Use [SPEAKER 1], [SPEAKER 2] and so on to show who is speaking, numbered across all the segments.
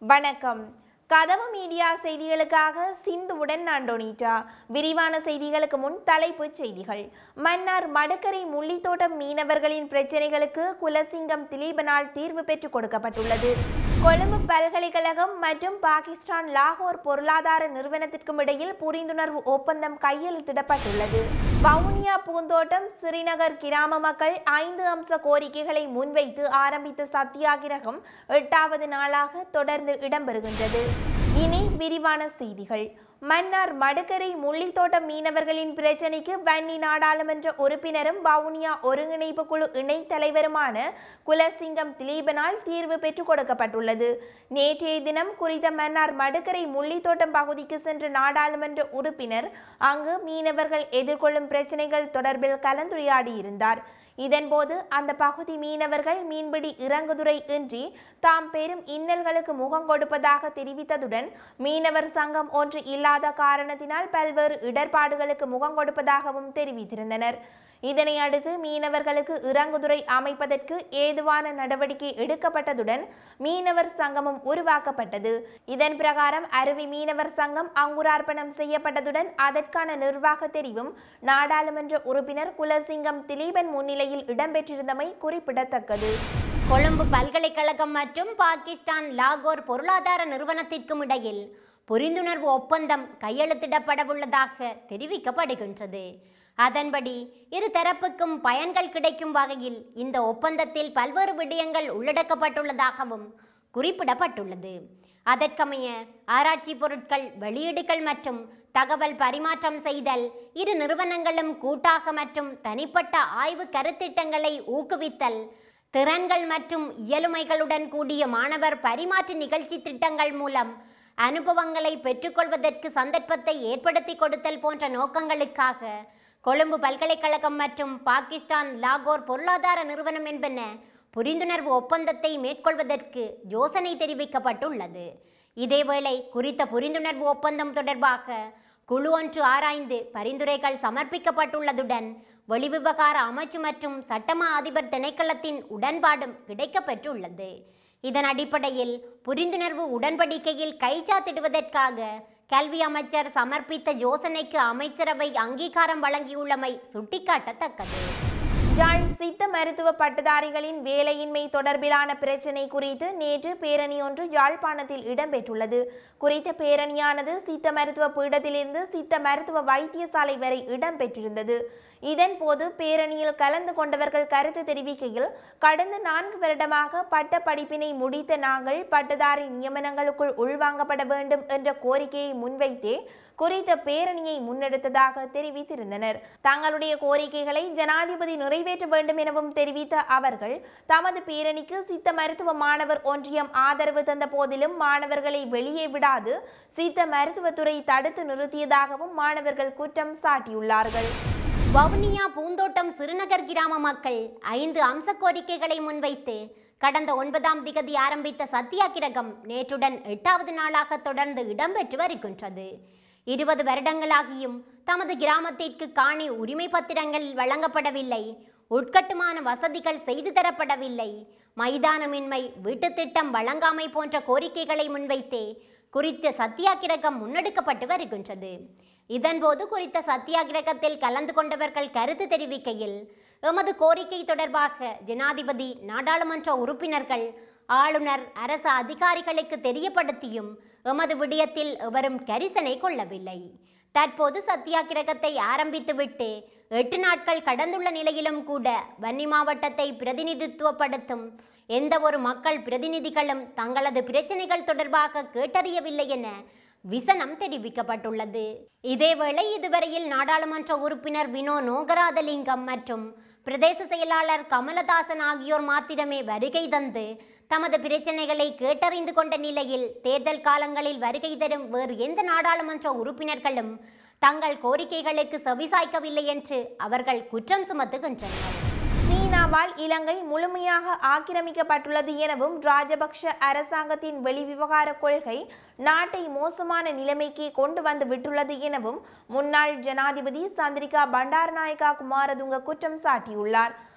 [SPEAKER 1] வணக்கம் கதவு மீடியா செய்திகளுக்காக சிந்துவுடன் நான் டொனிட்டா விரிவான செய்திகளுக்கு முன் தலைப்புச் செய்திகள் மன்னார் மடுக்கரை முள்ளித்தோட்டம் மீனவர்களின் பிரச்சனைகளுக்கு குலசிங்கம் திலீபனால் தீர்வு பெற்றுக் கொடுக்கப்பட்டுள்ளது கொழும்பு பல்கலைக்கழகம் மற்றும் பாகிஸ்தான் லாகோர் பொருளாதார நிறுவனத்திற்கும் இடையில் புரிந்துணர்வு ஒப்பந்தம் கையெழுத்திடப்பட்டுள்ளது வவுனியா பூந்தோட்டம் ஸ்ரீநகர் கிராம மக்கள் ஐந்து அம்ச கோரிக்கைகளை முன்வைத்து ஆரம்பித்த சத்தியாகிரகம் எட்டாவது நாளாக தொடர்ந்து இடம்பெறுகின்றது இனி விரிவான செய்திகள் மன்னார் மடுக்கரை முள்ளித்தோட்டம் மீனவர்களின் பிரச்சினைக்கு வன்னி நாடாளுமன்ற உறுப்பினரும் வவுனியா ஒருங்கிணைப்பு குழு இணைத் தலைவருமான குலசிங்கம் திலீபனால் தீர்வு பெற்றுக் கொடுக்கப்பட்டுள்ளது நேற்றைய தினம் குறித்த மன்னார் மடுக்கரை முள்ளித்தோட்டம் பகுதிக்கு சென்ற நாடாளுமன்ற உறுப்பினர் அங்கு மீனவர்கள் எதிர்கொள்ளும் பிரச்சினைகள் தொடர்பில் கலந்துரையாடியிருந்தார் இதன்போது அந்த பகுதி மீனவர்கள் மீன்பிடி இறங்குதுறை இன்றி தாம் பெரும் இன்னல்களுக்கு முகம் கொடுப்பதாக தெரிவித்ததுடன் மீனவர் சங்கம் ஒன்று இல்லாத காரணத்தினால் பல்வேறு இடர்பாடுகளுக்கு முகம் கொடுப்பதாகவும் தெரிவித்திருந்தனர் இதனை அடுத்து மீனவர்களுக்கு இறங்குதுறை அமைப்பதற்கு ஏதுவான நடவடிக்கை எடுக்கப்பட்டதுடன் மீனவர் சங்கமும் உருவாக்கப்பட்டது இதன் பிரகாரம் அருவி மீனவர் சங்கம் அங்குரார்ப்பணம் செய்யப்பட்டதுடன் அதற்கான நிர்வாக தெரிவும் நாடாளுமன்ற உறுப்பினர் குலசிங்கம் திலீபன் முன்னிலையில் இடம்பெற்றிருந்தமை குறிப்பிடத்தக்கது
[SPEAKER 2] கொழும்பு பல்கலைக்கழகம் மற்றும் பாகிஸ்தான் லாகோர் பொருளாதார நிறுவனத்திற்கும் இடையில் புரிந்துணர்வு ஒப்பந்தம் கையெழுத்திடப்படவுள்ளதாக தெரிவிக்கப்படுகின்றது அதன்படி இரு தரப்புக்கும் பயன்கள் கிடைக்கும் வகையில் இந்த ஒப்பந்தத்தில் பல்வேறு விடயங்கள் உள்ளடக்கப்பட்டுள்ளதாகவும் குறிப்பிடப்பட்டுள்ளது அதற்கமைய ஆராய்ச்சி பொருட்கள் வெளியீடுகள் மற்றும் தகவல் பரிமாற்றம் செய்தல் இரு நிறுவனங்களும் கூட்டாக மற்றும் தனிப்பட்ட ஆய்வு கருத்திட்டங்களை ஊக்குவித்தல் திறன்கள் மற்றும் இயலுமைகளுடன் கூடிய மாணவர் பரிமாற்ற நிகழ்ச்சி திட்டங்கள் மூலம் அனுபவங்களை பெற்றுக்கொள்வதற்கு சந்தர்ப்பத்தை ஏற்படுத்தி கொடுத்தல் போன்ற நோக்கங்களுக்காக கொழும்பு பல்கலைக்கழகம் மற்றும் பாகிஸ்தான் லாகோர் பொருளாதார நிறுவனம் என்பன புரிந்துணர்வு ஒப்பந்தத்தை மேற்கொள்வதற்கு யோசனை தெரிவிக்கப்பட்டுள்ளது இதேவேளை குறித்த புரிந்துணர்வு ஒப்பந்தம் தொடர்பாக குழு ஒன்று ஆராய்ந்து பரிந்துரைகள் சமர்ப்பிக்கப்பட்டுள்ளதுடன் வெளிவிவகார அமைச்சு மற்றும் சட்டமா அதிபர் திணைக்களத்தின் உடன்பாடும் கிடைக்கப்பெற்றுள்ளது இதன் அடிப்படையில் புரிந்துணர்வு உடன்படிக்கையில் கைச்சாத்திடுவதற்காக கல்வி அமைச்சர் சமர்ப்பித்த யோசனைக்கு அமைச்சரவை அங்கீகாரம் வழங்கியுள்ளமை சுட்டிக்காட்டத்தக்கது
[SPEAKER 1] யாழ் சித்த மருத்துவ பட்டதாரிகளின் வேலையின்மை தொடர்பிலான பிரச்சினை குறித்து நேற்று பேரணி ஒன்று யாழ்ப்பாணத்தில் இடம்பெற்றுள்ளது குறித்த பேரணியானது சித்த மருத்துவ பீடத்திலிருந்து சித்த மருத்துவ வைத்தியசாலை வரை இடம்பெற்றிருந்தது இதன் போது பேரணியில் கலந்து கொண்டவர்கள் கருத்து தெரிவிக்கையில் கடந்த நான்கு வருடமாக பட்ட படிப்பினை முடித்த நாங்கள் பட்டதாரி நியமனங்களுக்குள் உள்வாங்கப்பட வேண்டும் என்ற கோரிக்கையை முன்வைத்தே குறித்த பேரணியை முன்னெடுத்ததாக தெரிவித்திருந்தனர் தங்களுடைய கோரிக்கைகளை ஜனாதிபதி நிறைவேற்ற வேண்டும் எனவும் தெரிவித்த அவர்கள் தமது பேரணிக்கு சித்த மருத்துவ மாணவர் ஒன்றியம் ஆதரவு தந்த போதிலும் மாணவர்களை வெளியே விடாது சித்த மருத்துவத்துறை தடுத்து நிறுத்தியதாகவும் மாணவர்கள் குற்றம் சாட்டியுள்ளார்கள்
[SPEAKER 2] வவுனியா பூந்தோட்டம் சிறுநகர் கிராம மக்கள் ஐந்து அம்ச கோரிக்கைகளை முன்வைத்து கடந்த ஒன்பதாம் திகதி ஆரம்பித்த சத்தியாகிரகம் நேற்றுடன் எட்டாவது நாளாக தொடர்ந்து இடம்பெற்று வருகின்றது இருபது வருடங்களாகியும் தமது கிராமத்திற்கு காணி உரிமை பத்திரங்கள் வழங்கப்படவில்லை உட்கட்டுமான வசதிகள் செய்து தரப்படவில்லை மைதானமின்மை வீட்டுத் திட்டம் வழங்காமை போன்ற கோரிக்கைகளை முன்வைத்தே குறித்த சத்தியாகிரகம் முன்னெடுக்கப்பட்டு வருகின்றது இதன்போது குறித்த சத்தியாகிரகத்தில் கலந்து கொண்டவர்கள் கருத்து தெரிவிக்கையில் எமது கோரிக்கை தொடர்பாக ஜனாதிபதி நாடாளுமன்ற உறுப்பினர்கள் ஆளுநர் அரசு அதிகாரிகளுக்கு தெரியப்படுத்தியும் எமது விடயத்தில் எவரும் கரிசனை கொள்ளவில்லை தற்போது சத்தியாகிரகத்தை ஆரம்பித்துவிட்டு எட்டு நாட்கள் கடந்துள்ள நிலையிலும் கூட வன்னி மாவட்டத்தை பிரதிநிதித்துவப்படுத்தும் எந்த ஒரு மக்கள் பிரதிநிதிகளும் தங்களது பிரச்சனைகள் தொடர்பாக கேட்டறியவில்லை என விசனம் தெரிவிக்கப்பட்டுள்ளது இதேவேளை இதுவரையில் நாடாளுமன்ற உறுப்பினர் வினோ நோகராதலிங்கம் மற்றும் பிரதேச செயலாளர் கமலதாசன் ஆகியோர் மாத்திரமே வருகை தந்து தமது பிரச்சனைகளை கேட்டறிந்து கொண்ட நிலையில் தேர்தல் காலங்களில் வருகை தரும் வேறு எந்த நாடாளுமன்ற உறுப்பினர்களும் தங்கள் கோரிக்கைகளுக்கு செவிசாய்க்கவில்லை என்று அவர்கள் குற்றம் சுமத்துகின்றனர்
[SPEAKER 1] சீனாவால் இலங்கை முழுமையாக ஆக்கிரமிக்கப்பட்டுள்ளது எனவும் ராஜபக்ஷ அரசாங்கத்தின் வெளிவிவகார கொள்கை நாட்டை மோசமான நிலைமைக்கு கொண்டு வந்து விட்டுள்ளது எனவும் முன்னாள் ஜனாதிபதி சந்திரிகா பண்டாரநாயகா குமாரதுங்க குற்றம் சாட்டியுள்ளார்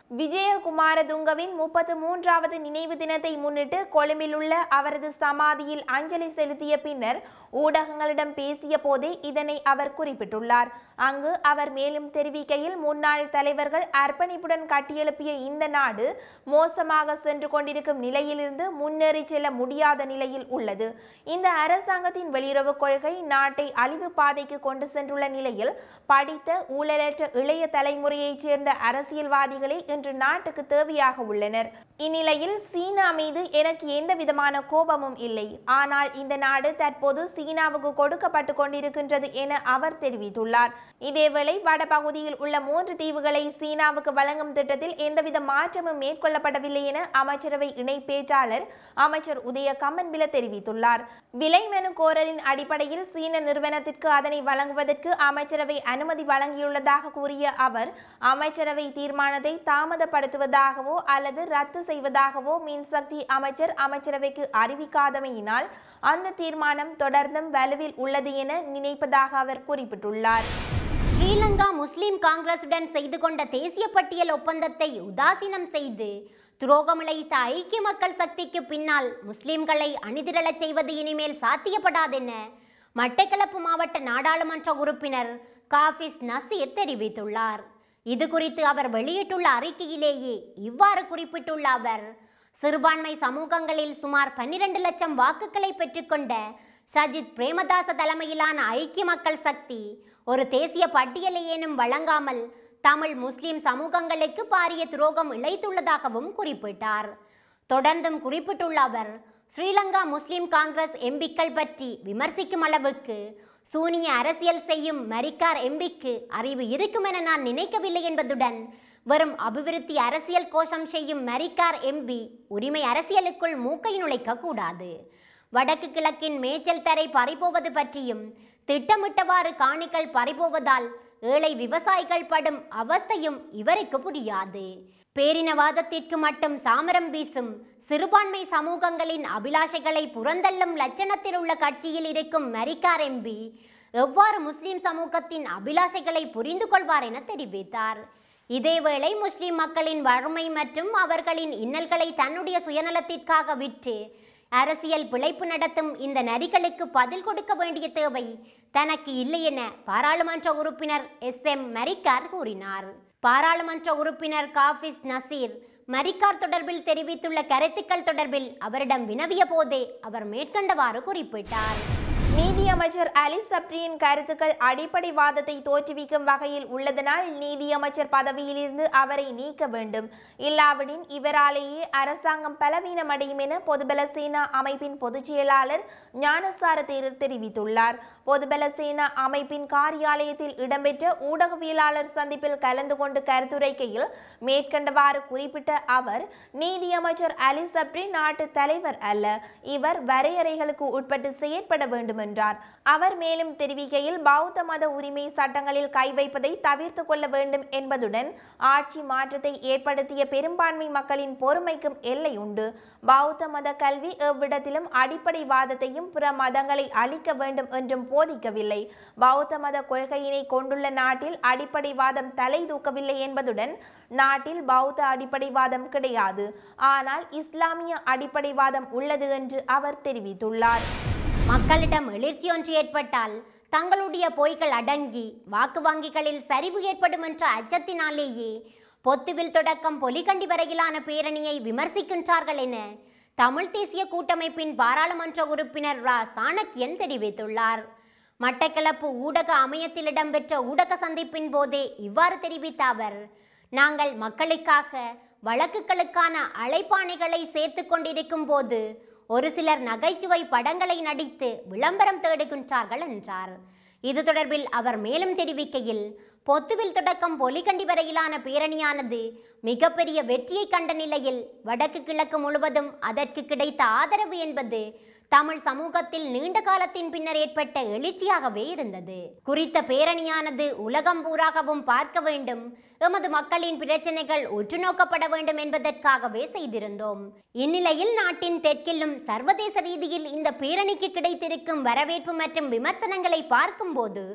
[SPEAKER 1] விஜயகுமார துங்கவின் முப்பத்து மூன்றாவது நினைவு தினத்தை முன்னிட்டு கொழும்பில் உள்ள அவரது சமாதியில் அஞ்சலி செலுத்திய பின்னர் ஊடகங்களிடம் பேசிய போதே இதனை அவர் குறிப்பிட்டுள்ளார் அங்கு அவர் மேலும் தெரிவிக்கையில் முன்னாள் தலைவர்கள் அர்ப்பணிப்புடன் கட்டியெழுப்பிய இந்த நாடு மோசமாக சென்று கொண்டிருக்கும் நிலையிலிருந்து முன்னேறி செல்ல முடியாத நிலையில் உள்ளது இந்த அரசாங்கத்தின் வெளியுறவு கொள்கை நாட்டை அழிவு பாதைக்கு கொண்டு சென்றுள்ள நிலையில் படித்த ஊழலற்ற இளைய தலைமுறையைச் சேர்ந்த அரசியல்வாதிகளே இன்று நாட்டுக்கு தேவையாக உள்ளனர் இந்நிலையில் சீனா மீது எனக்கு எந்த விதமான கோபமும் இல்லை ஆனால் இந்த நாடு தற்போது சீனாவுக்கு கொடுக்கப்பட்டு கொண்டிருக்கின்றது என அவர் தெரிவித்துள்ளார் இதேவேளை வடபகுதியில் உள்ள மூன்று தீவுகளை சீனாவுக்கு வழங்கும் திட்டத்தில் எந்தவித மாற்றமும் மேற்கொள்ளப்படவில்லை என அமைச்சரவை இணை பேச்சாளர் அமைச்சர் உதய கம்மன்பில தெரிவித்துள்ளார் விலை மனு கோரலின் அடிப்படையில் சீன நிறுவனத்திற்கு அதனை வழங்குவதற்கு அமைச்சரவை அனுமதி வழங்கியுள்ளதாக கூறிய அவர் அமைச்சரவை தீர்மானத்தை தாமதப்படுத்துவதாகவோ அல்லது ரத்து செய்வதாகவோ மின்சக்தி அமைச்சர் அமைச்சரவைக்கு அறிவிக்காதமையினால் அந்த தீர்மானம் தொடர்ந்தும் வலுவில் உள்ளது என நினைப்பதாக அவர் குறிப்பிட்டுள்ளார்
[SPEAKER 2] ஸ்ரீலங்கா முஸ்லிம் காங்கிரசுடன் செய்து கொண்ட தேசிய பட்டியல் ஒப்பந்தத்தை உதாசீனம் செய்து துரோகமிழைத்த ஐக்கிய மக்கள் சக்திக்கு பின்னால் முஸ்லிம்களை அணிதிரளச் செய்வது இனிமேல் சாத்தியப்படாதென மட்டக்களப்பு மாவட்ட நாடாளுமன்ற உறுப்பினர் காஃபிஸ் நசீர் தெரிவித்துள்ளார் இது குறித்து அவர் வெளியிட்டுள்ள அறிக்கையிலேயே இவ்வாறு குறிப்பிட்டுள்ள அவர் சிறுபான்மை சமூகங்களில் சுமார் பன்னிரண்டு லட்சம் வாக்குகளை பெற்றுக்கொண்ட சஜித் பிரேமதாச தலைமையிலான ஐக்கிய மக்கள் சக்தி ஒரு தேசிய பட்டியலை ஏனும் வழங்காமல் தமிழ் முஸ்லிம் சமூகங்களுக்கு பாரிய துரோகம் இழைத்துள்ளதாகவும் குறிப்பிட்டார் தொடர்ந்தும் குறிப்பிட்டுள்ள அவர் ஸ்ரீலங்கா முஸ்லிம் காங்கிரஸ் எம்பிக்கள் பற்றி விமர்சிக்கும் அளவுக்கு சூனிய அரசியல் செய்யும் மரிக்கார் எம்பிக்கு அறிவு இருக்கும் என நான் நினைக்கவில்லை என்பதுடன் வெறும் அபிவிருத்தி அரசியல் கோஷம் செய்யும் மரிக்கார் எம்பி உரிமை அரசியலுக்குள் மூக்கை நுழைக்க கூடாது வடக்கு கிழக்கின் மேய்ச்சல் தரை பறிபோவது பற்றியும் திட்டமிட்டவாறு காணிகள் பறிபோவதால் ஏழை விவசாயிகள் படும் அவஸ்தையும் இவருக்கு புரியாது பேரினவாதத்திற்கு மட்டும் சாமரம் வீசும் சிறுபான்மை சமூகங்களின் அபிலாஷைகளை புறந்தள்ளும் லட்சணத்தில் உள்ள கட்சியில் இருக்கும் மரிக்கார் எம்பி எவ்வாறு முஸ்லிம் சமூகத்தின் அபிலாஷைகளை புரிந்து கொள்வார் என தெரிவித்தார் இதேவேளை முஸ்லிம் மக்களின் வறுமை மற்றும் அவர்களின் இன்னல்களை தன்னுடைய சுயநலத்திற்காக விற்று அரசியல் பிழைப்பு நடத்தும் இந்த நரிகளுக்கு பதில் கொடுக்க வேண்டிய தேவை தனக்கு இல்லை என பாராளுமன்ற உறுப்பினர் எஸ் எம் மரிக்கார் கூறினார் பாராளுமன்ற உறுப்பினர் காஃபிஸ் நசீர் மரிக்கார் தொடர்பில் தெரிவித்துள்ள கருத்துக்கள் தொடர்பில் அவரிடம் வினவிய போதே அவர் மேற்கண்டவாறு குறிப்பிட்டார்
[SPEAKER 1] நீதியமைச்சர் அலி சப்ரியின் கருத்துக்கள் அடிப்படை வாதத்தை தோற்றுவிக்கும் வகையில் உள்ளதனால் நீதியமைச்சர் பதவியிலிருந்து அவரை நீக்க வேண்டும் இல்லாவிடின் இவராலேயே அரசாங்கம் பலவீனமடையும் என பொதுபல சேனா அமைப்பின் பொதுச் செயலாளர் ஞானசார தேரர் தெரிவித்துள்ளார் பொதுபல சேனா அமைப்பின் காரியாலயத்தில் இடம்பெற்ற ஊடகவியலாளர் சந்திப்பில் கலந்து கொண்டு கருத்துரைக்கையில் மேற்கண்டவாறு குறிப்பிட்ட அவர் நீதியமைச்சர் அலி சப்ரி நாட்டு தலைவர் அல்ல இவர் வரையறைகளுக்கு உட்பட்டு செயற்பட வேண்டும் என்றார் அவர் மேலும் தெரிவிக்கையில் பௌத்த மத உரிமை சட்டங்களில் கை வைப்பதை தவிர்த்து கொள்ள வேண்டும் என்பதுடன் ஆட்சி மாற்றத்தை ஏற்படுத்திய பெரும்பான்மை மக்களின் பொறுமைக்கும் எல்லை உண்டு பௌத்த மத கல்வி எவ்விடத்திலும் அடிப்படை வாதத்தையும் பிற மதங்களை அழிக்க வேண்டும் என்றும் போதிக்கவில்லை பௌத்த மத கொள்கையினை கொண்டுள்ள நாட்டில் அடிப்படை வாதம் தலை தூக்கவில்லை என்பதுடன் நாட்டில் பௌத்த அடிப்படைவாதம் கிடையாது ஆனால் இஸ்லாமிய அடிப்படைவாதம் உள்ளது என்று அவர் தெரிவித்துள்ளார்
[SPEAKER 2] மக்களிடம் எழுச்சி ஒன்று ஏற்பட்டால் தங்களுடைய பொய்கள் அடங்கி வாக்கு வங்கிகளில் சரிவு ஏற்படும் என்ற அச்சத்தினாலேயே பொத்துவில் தொடக்கம் பொலிகண்டி வரையிலான பேரணியை விமர்சிக்கின்றார்கள் என தமிழ் தேசிய கூட்டமைப்பின் பாராளுமன்ற உறுப்பினர் ரா சாணக்கியன் தெரிவித்துள்ளார் மட்டக்களப்பு ஊடக அமையத்தில் இடம்பெற்ற ஊடக சந்திப்பின் போதே இவ்வாறு தெரிவித்த அவர் நாங்கள் மக்களுக்காக வழக்குகளுக்கான அழைப்பாணைகளை சேர்த்து கொண்டிருக்கும் போது ஒரு சிலர் நகைச்சுவை படங்களை நடித்து விளம்பரம் தேடுகின்றார்கள் என்றார் இது தொடர்பில் அவர் மேலும் தெரிவிக்கையில் பொத்துவில் தொடக்கம் பொலிகண்டி வரையிலான பேரணியானது மிகப்பெரிய வெற்றியை கண்ட நிலையில் வடக்கு கிழக்கு முழுவதும் அதற்கு கிடைத்த ஆதரவு என்பது தமிழ் சமூகத்தில் நீண்ட காலத்தின் பின்னர் ஏற்பட்ட எழுச்சியாகவே இருந்தது குறித்த பேரணியானது உலகம் பூராகவும் பார்க்க வேண்டும் எமது மக்களின் பிரச்சனைகள் உற்று நோக்கப்பட வேண்டும் என்பதற்காகவே செய்திருந்தோம் இந்நிலையில் நாட்டின் தெற்கிலும் சர்வதேச ரீதியில் இந்த பேரணிக்கு கிடைத்திருக்கும் வரவேற்பு மற்றும் விமர்சனங்களை பார்க்கும்போது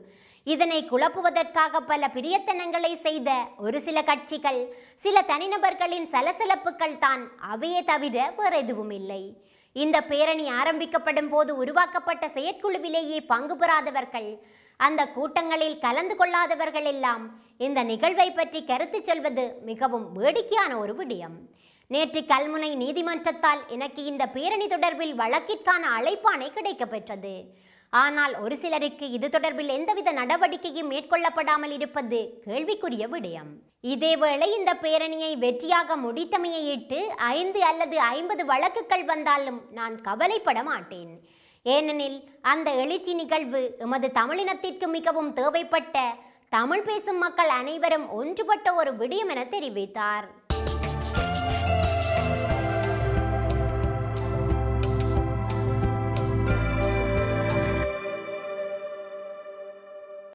[SPEAKER 2] இதனை குழப்புவதற்காக பல பிரியத்தனங்களை செய்த ஒரு சில கட்சிகள் சில தனிநபர்களின் சலசலப்புகள் தான் அவையே தவிர வேற எதுவும் இல்லை இந்த பேரணி ஆரம்பிக்கப்படும் போது உருவாக்கப்பட்ட செயற்குழுவிலேயே பங்கு பெறாதவர்கள் அந்த கூட்டங்களில் கலந்து கொள்ளாதவர்கள் எல்லாம் இந்த நிகழ்வை பற்றி கருத்து சொல்வது மிகவும் வேடிக்கையான ஒரு விடயம் நேற்று கல்முனை நீதிமன்றத்தால் எனக்கு இந்த பேரணி தொடர்பில் வழக்கிற்கான அழைப்பாணை கிடைக்கப்பெற்றது ஆனால் ஒரு சிலருக்கு இது தொடர்பில் எந்தவித நடவடிக்கையும் மேற்கொள்ளப்படாமல் இருப்பது கேள்விக்குரிய விடயம் இதேவேளை இந்த பேரணியை வெற்றியாக முடித்தமையிட்டு ஐந்து அல்லது ஐம்பது வழக்குகள் வந்தாலும் நான் கவலைப்பட மாட்டேன் ஏனெனில் அந்த எழுச்சி நிகழ்வு எமது தமிழினத்திற்கு மிகவும் தேவைப்பட்ட தமிழ் பேசும் மக்கள் அனைவரும் ஒன்றுபட்ட ஒரு விடயம் என தெரிவித்தார்